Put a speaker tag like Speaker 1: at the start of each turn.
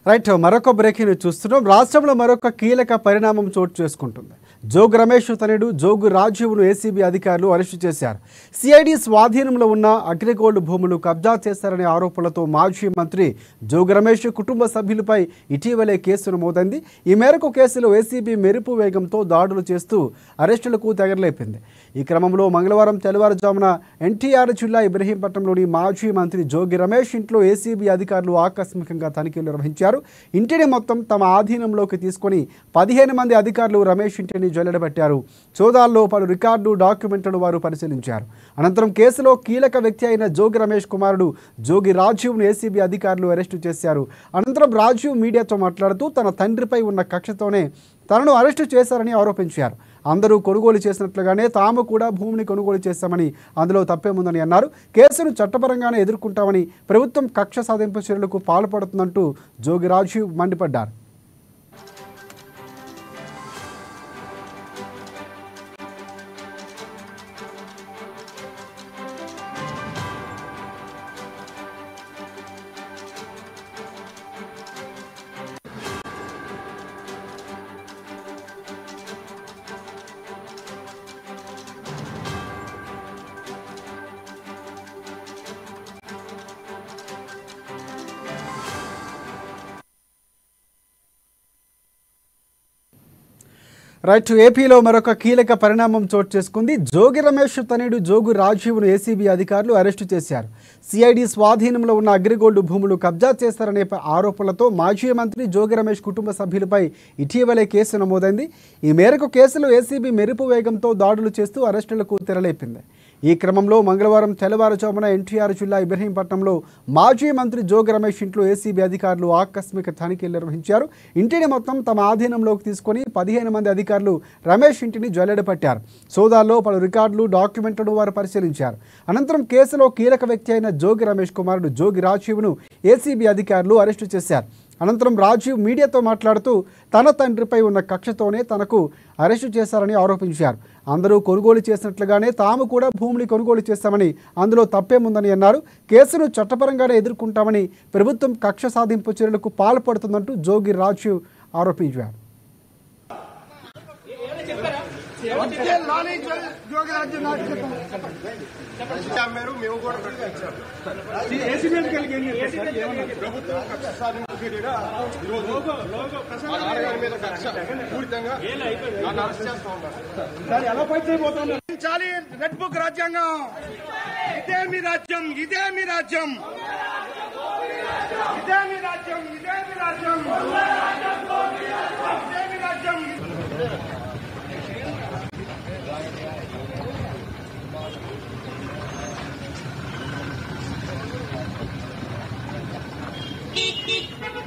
Speaker 1: right మరొక breaking news చూస్తున్నాం రాష్ట్రంలో మరొక కీలక పరిణామం చోటు చేసుకుంటుంది జోగు రమేష్ తనయుడు జోగు రాజీవ్ను ఏసీబీ అధికారులు అరెస్టు చేశారు సిఐడి స్వాధీనంలో ఉన్న అగ్రిగోల్డ్ భూములు కబ్జా చేశారనే ఆరోపణలతో మాజీ మంత్రి జోగు రమేష్ కుటుంబ సభ్యులపై ఇటీవలే కేసు నమోదైంది ఈ మేరకు కేసులో ఏసీబీ మెరుపు వేగంతో దాడులు చేస్తూ అరెస్టులకు తెగరలేపింది ఈ క్రమంలో మంగళవారం తెల్లవారుజామున ఎన్టీఆర్ జిల్లా ఇబ్రహీంపట్నంలోని మాజీ మంత్రి జోగి రమేష్ ఇంట్లో ఏసీబీ అధికారులు ఆకస్మికంగా తనిఖీలు నిర్వహించారు ఇంటిని మొత్తం తమ ఆధీనంలోకి తీసుకొని పదిహేను మంది అధికారులు రమేష్ ఇంటిని జల్లెడబట్టారు సోదాల్లో పలు రికార్డు డాక్యుమెంట్లను వారు పరిశీలించారు అనంతరం కేసులో కీలక వ్యక్తి అయిన జోగి రమేష్ కుమారుడు జోగి రాజీవ్ను ఏసీబీ అధికారులు అరెస్టు చేశారు అనంతరం రాజీవ్ మీడియాతో మాట్లాడుతూ తన తండ్రిపై ఉన్న కక్షతోనే తనను అరెస్టు చేశారని ఆరోపించారు అందరూ కొనుగోలు చేసినట్లుగానే తాము కూడా భూమిని కొనుగోలు చేశామని అందులో తప్పేముందని అన్నారు కేసును చట్టపరంగానే ఎదుర్కొంటామని ప్రభుత్వం కక్ష సాధింపు చర్యలకు పాల్పడుతుందంటూ జోగి రాజీవ్ మండిపడ్డారు రైట్ ఏపీలో మరొక కీలక పరిణామం చోటు చేసుకుంది జోగి రమేష్ తనయుడు జోగు రాజీవ్ను ఏసీబీ అధికారులు అరెస్టు చేశారు సిఐడి స్వాధీనంలో ఉన్న అగ్రిగోల్డ్ భూములు కబ్జా చేశారనే ప- ఆరోపణలతో మాజీ మంత్రి జోగి రమేష్ కుటుంబ సభ్యులపై ఇటీవలే కేసు నమోదైంది ఈ మేరకు కేసులో ఏసీబీ మెరుపు వేగంతో దాడులు చేస్తూ అరెస్టులకు తెరలేపింది ఈ క్రమంలో మంగళవారం తెల్లవారుజామున ఎన్టీఆర్ జిల్లా ఇబ్రహీంపట్నంలో మాజీ మంత్రి జోగి రమేష్ ఇంట్లో ఏసీబీ అధికారులు ఆకస్మిక తనిఖీలు నిర్వహించారు ఇంటిని మొత్తం తమ ఆధీనంలోకి తీసుకొని పదిహేను మంది అధికారులు రమేష్ ఇంటిని జల్లెడపట్టారు సోదాల్లో పలు రికార్డులు డాక్యుమెంట్లను వారు పరిశీలించారు అనంతరం కేసులో కీలక వ్యక్తి అయిన జోగి రమేష్ కుమారుడు జోగి రాజీవ్ను ఏసీబీ అధికారులు అరెస్టు చేశారు అనంతరం రాజీవ్ మీడియాతో మాట్లాడుతూ తన తండ్రిపై ఉన్న కక్షతోనే తనకు అరెస్టు చేశారని ఆరోపించారు అందరూ కొనుగోలు చేసినట్లుగానే తాము కూడా భూమిని కొనుగోలు చేశామని అందులో తప్పేముందని అన్నారు కేసును చట్టపరంగానే ఎదుర్కొంటామని ప్రభుత్వం కక్ష సాధింపు చర్యలకు పాల్పడుతుందంటూ జోగి రాజీవ్ ఆరోపించారు
Speaker 2: అమ్మారు మేము కూడా ప్రకటించాము ప్రభుత్వం కక్ష సాధింపు చర్యగా ఈరోజు మా నాన్నగారి మీద కక్ష పూరితంగా నన్ను అరెస్ట్ చేస్తా ఉన్నారు
Speaker 3: చాలి రెడ్ బుక్ రాజ్యాంగం ఇదే మీ రాజ్యం ఇదే మీ రాజ్యం ఇదే మీ రాజ్యం ఇదే మీ రాజ్యం ఇదే మీ రాజ్యం
Speaker 2: ఈ